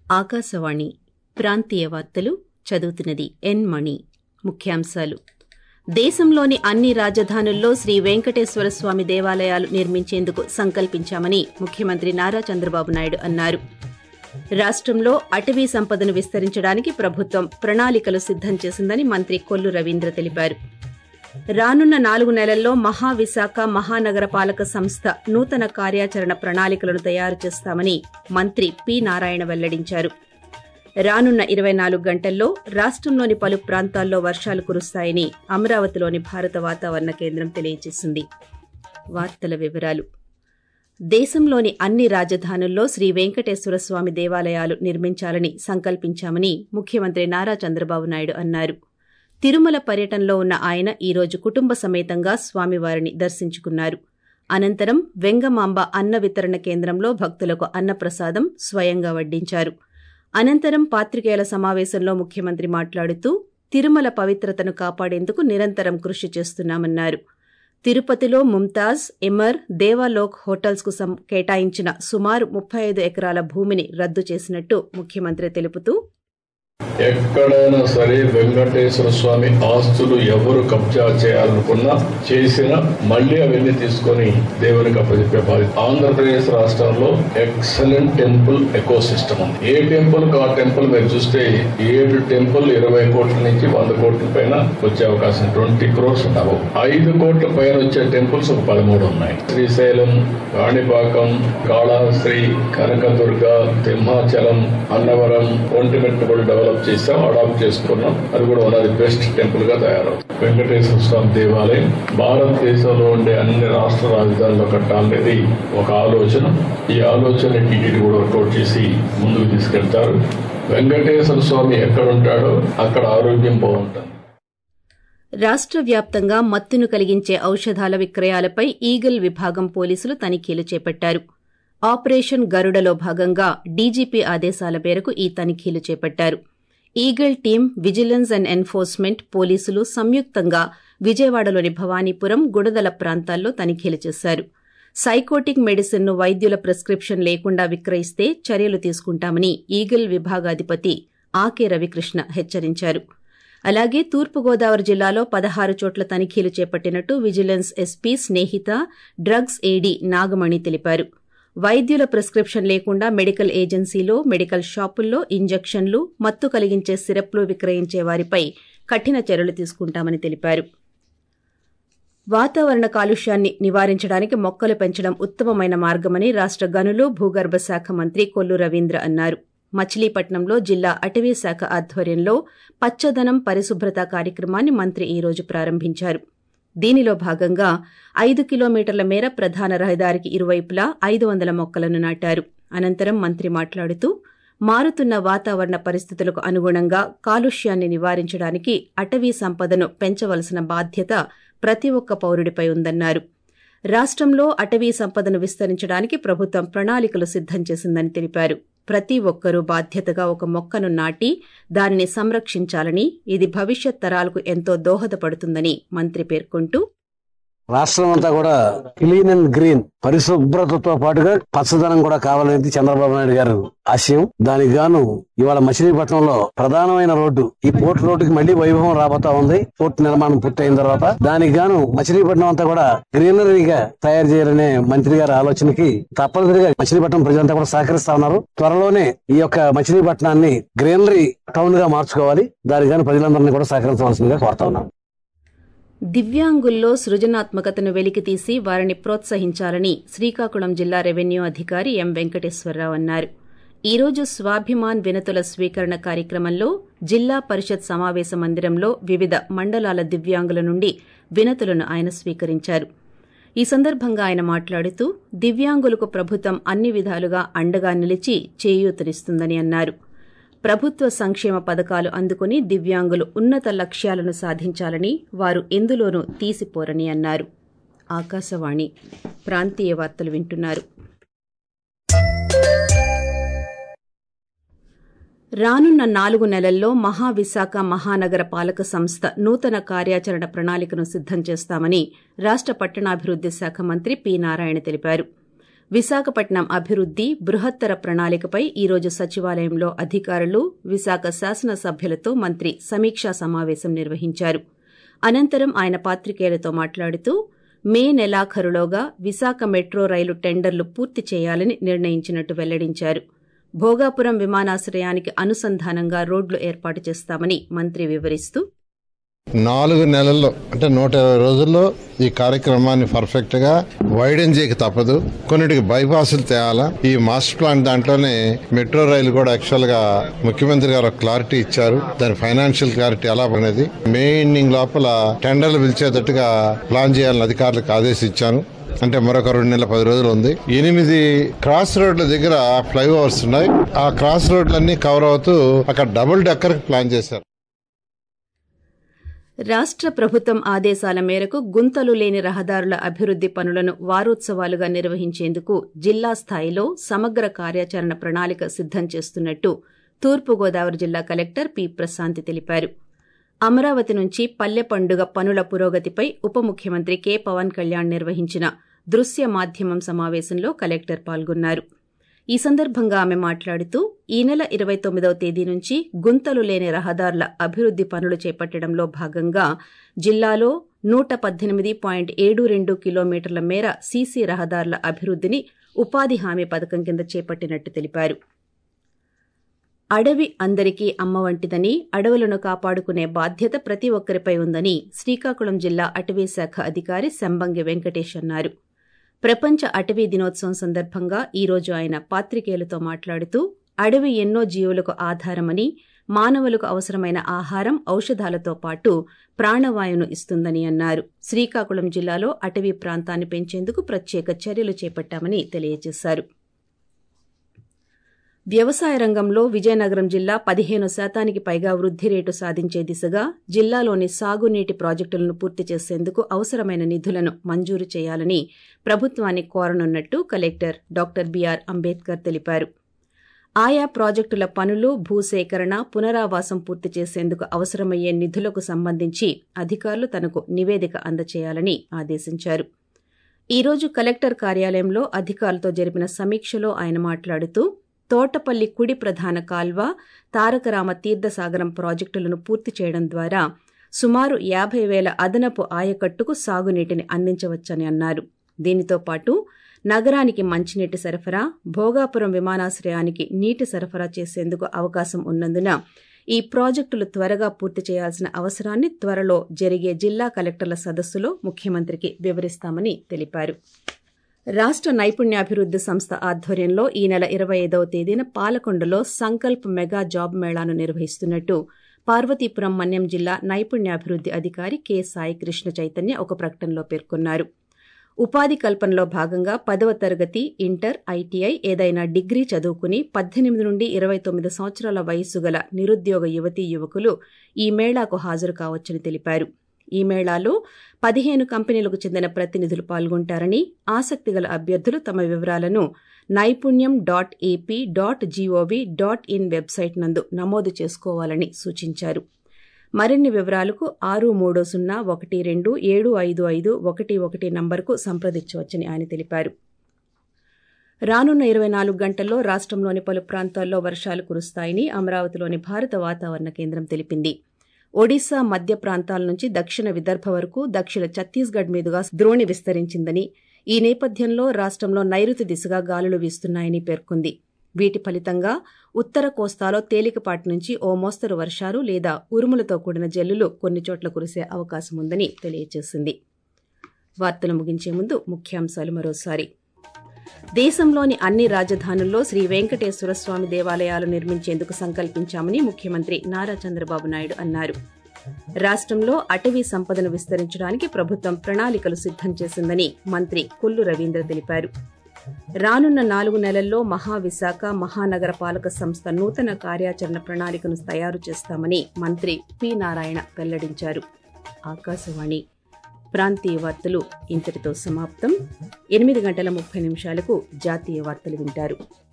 ఆకాశవాణి ప్రాంతీయ వార్తలు చదువుతున్నది ఎన్ మణి ముఖ్యాంశాలు దేశంలోని అన్ని రాజధానుల్లో శ్రీ వెంకటేశ్వర స్వామి దేవాలయాలు నిర్మించేందుకు సంకల్పించామని ముఖ్యమంత్రి నారా చంద్రబాబు నాయుడు అన్నారు రాష్టంలో అటవీ సంపదను విస్తరించడానికి ప్రభుత్వం ప్రణాళికలు సిద్దం చేసిందని మంత్రి కొల్లు రవీంద్ర తెలిపారు రానున్న నాలుగు నెలల్లో మహావిశాఖ మహానగర పాలక సంస్థ నూతన కార్యాచరణ ప్రణాళికలను తయారు చేస్తామని మంత్రి పి నారాయణ వెల్లడించారు రానున్న ఇరవై నాలుగు గంటల్లో రాష్టంలోని పలు ప్రాంతాల్లో వర్షాలు కురుస్తాయని అమరావతిలోని భారత వాతావరణ కేంద్రం తెలియజేసింది వార్తల వివరాలు దేశంలోని అన్ని రాజధానుల్లో శ్రీ వెంకటేశ్వర స్వామి దేవాలయాలు నిర్మించాలని సంకల్పించామని ముఖ్యమంత్రి నారా చంద్రబాబు నాయుడు అన్నారు తిరుమల పర్యటనలో ఉన్న ఆయన ఈరోజు కుటుంబ సమేతంగా స్వామివారిని దర్శించుకున్నారు అనంతరం వెంగమాంబ అన్న వితరణ కేంద్రంలో భక్తులకు అన్నప్రసాదం స్వయంగా వడ్డించారు అనంతరం పాత్రికేయుల సమావేశంలో ముఖ్యమంత్రి మాట్లాడుతూ తిరుమల పవిత్రతను కాపాడేందుకు నిరంతరం కృషి చేస్తున్నామన్నారు తిరుపతిలో ముంతాజ్ ఎమర్ దేవాలోక్ హోటల్స్ కు కేటాయించిన సుమారు ముప్పై ఐదు ఎకరాల భూమిని రద్దు చేసినట్టు ముఖ్యమంత్రి తెలుపుతూ ఎక్కడైనా సరే వెంకటేశ్వర స్వామి ఆస్తులు ఎవరు కబ్జా చేయాలనుకున్నా చేసిన మళ్ళీ అవన్నీ తీసుకొని దేవునికి అప్పచెప్పే బాధ్యత ఆంధ్రప్రదేశ్ రాష్ట్రంలో ఎక్సలెంట్ టెంపుల్ ఎకో సిస్టమ్ ఉంది ఏ టెంపుల్ ఆ టెంపుల్ మీరు చూస్తే ఏడు టెంపుల్ ఇరవై కోట్ల నుంచి వంద కోట్ల పైన వచ్చే అవకాశం ట్వంటీ క్రోర్స్ ఉండవు ఐదు కోట్ల పైన వచ్చే టెంపుల్స్ ఒక పదమూడు ఉన్నాయి శ్రీశైలం కాణిపాకం కాళహస్త్రి కనకదుర్గ సింహాచలం అన్నవరం ఒంటిమిట్ట కూడా డెవలప్ చేసాం అడాప్ట్ చేసుకున్నాం అది కూడా one of the best temple గా తయారవుతుంది వెంకటేశ్వర స్వామి దేవాలయం భారతదేశంలో ఉండే అన్ని రాష్ట్ర రాజధానుల్లో కట్టాలనేది ఒక ఆలోచన ఈ ఆలోచన టీటీడీ కూడా వర్కౌట్ చేసి ముందుకు తీసుకెళ్తారు వెంకటేశ్వర స్వామి ఎక్కడ ఉంటాడో అక్కడ ఆరోగ్యం బాగుంటుంది రాష్ట్ర వ్యాప్తంగా మత్తును కలిగించే ఔషధాల విక్రయాలపై ఈగల్ విభాగం పోలీసులు తనిఖీలు చేపట్టారు ఆపరేషన్ గరుడలో భాగంగా డీజీపీ ఆదేశాల మేరకు ఈ తనిఖీలు చేపట్టారు eagle team vigilance and enforcement పోలీసులు సంయుక్తంగా విజయవాడలోని భవానీపురం గుడదల ప్రాంతాల్లో తనిఖీలు చేశారు సైకోటిక్ మెడిసిన్ ను వైద్యుల ప్రిస్క్రిప్షన్ లేకుండా విక్రయిస్తే చర్యలు తీసుకుంటామని ఈగల్ విభాగాధిపతి ఆకే రవికృష్ణ హెచ్చరించారు అలాగే తూర్పుగోదావరి జిల్లాలో పదహారు చోట్ల తనిఖీలు చేపట్టినట్టు vigilance SP Snehitha drugs AD Nagamani తెలిపారు వైద్యుల ప్రిస్క్రిప్షన్ లేకుండా మెడికల్ ఏజెన్సీలో మెడికల్ షాపుల్లో ఇంజెక్షన్లు మత్తు కలిగించే సిరప్లు విక్రయించే వారిపై కఠిన చర్యలు తీసుకుంటామని తెలిపారు వాతావరణ కాలుష్యాన్ని నివారించడానికి మొక్కలు పెంచడం ఉత్తమమైన మార్గమని రాష్ట గనులు భూగర్భ శాఖ మంత్రి కొల్లు రవీంద్ర అన్నారు మచిలీపట్నంలో జిల్లా అటవీ శాఖ ఆధ్వర్యంలో పచ్చదనం పరిశుభ్రత కార్యక్రమాన్ని మంత్రి ఈ రోజు ప్రారంభించారు దీనిలో భాగంగా ఐదు కిలోమీటర్ల మేర ప్రధాన రహదారికి ఇరువైపులా ఐదు వందల మొక్కలను నాటారు అనంతరం మంత్రి మాట్లాడుతూ మారుతున్న వాతావరణ పరిస్థితులకు అనుగుణంగా కాలుష్యాన్ని నివారించడానికి అటవీ సంపదను పెంచవలసిన బాధ్యత ప్రతి ఒక్క పౌరుడిపై ఉందన్నారు రాష్టంలో అటవీ సంపదను విస్తరించడానికి ప్రభుత్వం ప్రణాళికలు సిద్దం చేసిందని తెలిపారు ప్రతి ఒక్కరూ బాధ్యతగా ఒక మొక్కను నాటి దానిని సంరక్షించాలని ఇది భవిష్యత్ తరాలకు ఎంతో దోహదపడుతుందని మంత్రి పేర్కొంటూ రాష్ట్రం అంతా కూడా క్లీన్ అండ్ గ్రీన్ పరిశుభ్రతతో పాటుగా పచ్చదనం కూడా కావాలనేది చంద్రబాబు నాయుడు గారు ఆశయం దానికి గాను ఇవాళ మచిలీపట్నంలో ప్రధానమైన రోడ్డు ఈ పోర్ట్ రోడ్డుకి మళ్లీ వైభవం రాబోతా ఉంది పోర్ట్ నిర్మాణం పూర్తయిన తర్వాత దానికి గాను మచిలీపట్నం అంతా కూడా గ్రీనరీగా తయారు చేయాలనే మంత్రి గారి ఆలోచనకి తప్పనిసరిగా మచిలీపట్నం ప్రజలంతా కూడా సహకరిస్తా ఉన్నారు త్వరలోనే ఈ యొక్క మచిలీపట్నాన్ని గ్రీనరీ టౌన్ గా మార్చుకోవాలి దానికి గాను ప్రజలందరినీ కూడా సహకరించవలసిందిగా కోరుతా ఉన్నాం దివ్యాంగుల్లో సృజనాత్మకతను వెలికితీసి వారిని ప్రోత్సహించాలని శ్రీకాకుళం జిల్లా రెవెన్యూ అధికారి ఎం వెంకటేశ్వరరావు అన్నారు ఈ రోజు స్వాభిమాన్ వినతుల స్వీకరణ కార్యక్రమంలో జిల్లా పరిషత్ సమావేశ మందిరంలో వివిధ మండలాల దివ్యాంగుల నుండి వినతులను ఆయన స్వీకరించారు ఈ సందర్భంగా ఆయన మాట్లాడుతూ దివ్యాంగులకు ప్రభుత్వం అన్ని విధాలుగా అండగా నిలిచి చేయూతనిస్తుందని అన్నారు ప్రభుత్వ సంక్షేమ పథకాలు అందుకుని దివ్యాంగులు ఉన్నత లక్ష్యాలను సాధించాలని వారు ఎందులోనూ తీసిపోరని అన్నారు ఆకాశవాణి ప్రాంతీయ వార్తలు వింటున్నారు రానున్న నాలుగు నెలల్లో మహావిశాఖ మహానగర పాలక సంస్థ నూతన కార్యాచరణ ప్రణాళికను సిద్దం చేస్తామని రాష్ట పట్టణాభివృద్ది శాఖ మంత్రి పి నారాయణ తెలిపారు విశాఖపట్నం అభివృద్ది బృహత్తర ప్రణాళికపై ఈరోజు సచివాలయంలో అధికారులు విశాఖ శాసనసభ్యులతో మంత్రి సమీక్షా సమావేశం నిర్వహించారు అనంతరం ఆయన పాత్రికేయులతో మాట్లాడుతూ మే నెలాఖరులోగా విశాఖ మెట్రో రైలు టెండర్లు పూర్తి చేయాలని నిర్ణయించినట్టు వెల్లడించారు భోగాపురం విమానాశ్రయానికి అనుసంధానంగా రోడ్లు ఏర్పాటు చేస్తామని మంత్రి వివరిస్తూ నాలుగు నెలల్లో అంటే నూట ఇరవై రోజుల్లో ఈ కార్యక్రమాన్ని పర్ఫెక్ట్ గా వైడెన్ చేయక తప్పదు కొన్నిటికి బైపాసులు తేయాలా ఈ మాస్టర్ ప్లాన్ దాంట్లోనే మెట్రో రైలు కూడా యాక్చువల్ గా ముఖ్యమంత్రి గారు క్లారిటీ ఇచ్చారు దాని ఫైనాన్షియల్ క్లారిటీ ఎలా అనేది మే ఎండింగ్ లోపల టెండర్లు పిలిచేటట్టుగా ప్లాన్ చేయాలని అధికారులకు ఆదేశించాను అంటే మరొక రెండు నెలల పది రోజులు ఉంది ఎనిమిది క్రాస్ రోడ్ల దగ్గర ఫ్లైఓవర్స్ ఉన్నాయి ఆ క్రాస్ రోడ్లన్నీ కవర్ అవుతూ అక్కడ డబుల్ డెక్కర్ ప్లాన్ చేశారు రాష్ట ప్రభుత్వం ఆదేశాల మేరకు గుంతలు లేని రహదారుల అభివృద్ది పనులను వారోత్సవాలుగా నిర్వహించేందుకు జిల్లా స్థాయిలో సమగ్ర కార్యాచరణ ప్రణాళిక సిద్దం చేస్తున్నట్టు తూర్పుగోదావరి జిల్లా కలెక్టర్ పి ప్రశాంతి తెలిపారు అమరావతి నుంచి పల్లె పండుగ పనుల పురోగతిపై ఉప ముఖ్యమంత్రి కె పవన్ కళ్యాణ్ నిర్వహించిన దృశ్య మాధ్యమం సమావేశంలో కలెక్టర్ పాల్గొన్నారు ఈ సందర్భంగా ఆమె మాట్లాడుతూ ఈ నెల ఇరవై తొమ్మిదవ తేదీ నుంచి గుంతలు లేని రహదారుల అభివృద్ది పనులు చేపట్టడంలో భాగంగా జిల్లాలో నూట పద్దెనిమిది పాయింట్ ఏడు రెండు కిలోమీటర్ల మేర సీసీ రహదారుల అభివృద్దిని ఉపాధి హామీ పథకం కింద చేపట్టినట్టు తెలిపారు అడవి అందరికీ అమ్మ వంటిదని అడవులను కాపాడుకునే బాధ్యత ప్రతి ఒక్కరిపై ఉందని శ్రీకాకుళం జిల్లా అటవీ శాఖ అధికారి శంబంగి వెంకటేష్ అన్నారు ప్రపంచ అటవీ దినోత్సవం సందర్భంగా ఈ రోజు ఆయన పాత్రికేయులతో మాట్లాడుతూ అడవి ఎన్నో జీవులకు ఆధారమని మానవులకు అవసరమైన ఆహారం ఔషధాలతో పాటు ప్రాణవాయువును ఇస్తుందని అన్నారు శ్రీకాకుళం జిల్లాలో అటవీ ప్రాంతాన్ని పెంచేందుకు ప్రత్యేక చర్యలు చేపట్టామని తెలియజేశారు వ్యవసాయ రంగంలో విజయనగరం జిల్లా పదిహేను శాతానికి పైగా వృద్ధి రేటు సాధించే దిశగా జిల్లాలోని సాగునీటి ప్రాజెక్టులను పూర్తి చేసేందుకు అవసరమైన నిధులను మంజూరు చేయాలని ప్రభుత్వాన్ని కోరనున్నట్టు కలెక్టర్ డాక్టర్ బీఆర్ అంబేద్కర్ తెలిపారు ఆయా ప్రాజెక్టుల పనులు భూసేకరణ పునరావాసం పూర్తి చేసేందుకు అవసరమయ్యే నిధులకు సంబంధించి అధికారులు తనకు నివేదిక అందచేయాలని ఆదేశించారు ఈ రోజు కలెక్టర్ కార్యాలయంలో అధికారులతో జరిపిన సమీక్షలో ఆయన మాట్లాడుతూ తోటపల్లి కుడి ప్రధాన కాల్వ తారకరామ తీర్థసాగరం ప్రాజెక్టులను పూర్తి చేయడం ద్వారా సుమారు యాభై వేల అదనపు ఆయకట్టుకు సాగునీటిని అందించవచ్చని అన్నారు దీనితో పాటు నగరానికి మంచినీటి సరఫరా భోగాపురం విమానాశ్రయానికి నీటి సరఫరా చేసేందుకు అవకాశం ఉన్నందున ఈ ప్రాజెక్టులు త్వరగా పూర్తి చేయాల్సిన అవసరాన్ని త్వరలో జరిగే జిల్లా కలెక్టర్ల సదస్సులో ముఖ్యమంత్రికి వివరిస్తామని తెలిపారు రాష్ట నైపుణ్యాభివృద్ది సంస్థ ఆధ్వర్యంలో ఈ నెల ఇరవై ఐదవ తేదీన పాలకొండలో సంకల్ప్ మెగా జాబ్ మేళాను నిర్వహిస్తున్నట్టు పార్వతీపురం మన్యం జిల్లా నైపుణ్యాభివృద్ది అధికారి కె సాయి కృష్ణ చైతన్య ఒక ప్రకటనలో పేర్కొన్నారు ఉపాధి కల్పనలో భాగంగా పదవ తరగతి ఇంటర్ ఐటీఐ ఏదైనా డిగ్రీ చదువుకుని పద్దెనిమిది నుండి ఇరవై తొమ్మిది సంవత్సరాల వయస్సు గల నిరుద్యోగ యువతీ యువకులు ఈ మేళాకు హాజరు కావచ్చని తెలిపారు ఈ మేళాలో పదిహేను కంపెనీలకు చెందిన ప్రతినిధులు పాల్గొంటారని ఆసక్తి గల అభ్యర్థులు తమ వివరాలను Naipunyam dot AP dot GOV dot in website నందు నమోదు చేసుకోవాలని సూచించారు మరిన్ని వివరాలకు ఆరు మూడు సున్నా ఒకటి రెండు ఏడు ఐదు ఐదు ఒకటి ఒకటి నంబర్కు సంప్రదించవచ్చని ఆయన తెలిపారు రానున్న ఇరవై నాలుగు గంటల్లో రాష్టంలోని పలు ప్రాంతాల్లో వర్షాలు కురుస్తాయని అమరావతిలోని భారత వాతావరణ కేంద్రం తెలిపింది ఒడిశా మధ్య ప్రాంతాల నుంచి దక్షిణ విదర్భ వరకు దక్షిణ ఛత్తీస్గఢ్ మీదుగా ద్రోణి విస్తరించిందని ఈ నేపథ్యంలో రాష్టంలో నైరుతి దిశగా గాలులు వీస్తున్నాయని పేర్కొంది వీటి ఫలితంగా ఉత్తర కోస్తాలో తేలికపాటి నుంచి ఓ మోస్తరు వర్షాలు లేదా ఉరుములతో కూడిన జల్లులు కొన్ని చోట్ల కురిసే అవకాశం ఉందని తెలియజేసింది వార్తలు ముగించే ముందు ముఖ్యాంశాలు మరోసారి దేశంలోని అన్ని రాజధానుల్లో శ్రీ వెంకటేశ్వర స్వామి దేవాలయాలు నిర్మించేందుకు సంకల్పించామని ముఖ్యమంత్రి నారా చంద్రబాబు నాయుడు అన్నారు రాష్టంలో అటవీ సంపదను విస్తరించడానికి ప్రభుత్వం ప్రణాళికలు సిద్దం చేసిందని మంత్రి కొల్లు రవీంద్ర తెలిపారు రానున్న నాలుగు నెలల్లో మహావిశాఖ మహానగర పాలక సంస్థ నూతన కార్యాచరణ ప్రణాళికను తయారు చేస్తామని మంత్రి పి నారాయణ వెల్లడించారు ఆకాశవాణి ప్రాంతీయ వార్తలు ఇంతటితో సమాప్తం ఎనిమిది గంటల ముప్పై నిమిషాలకు జాతీయ వార్తలు వింటారు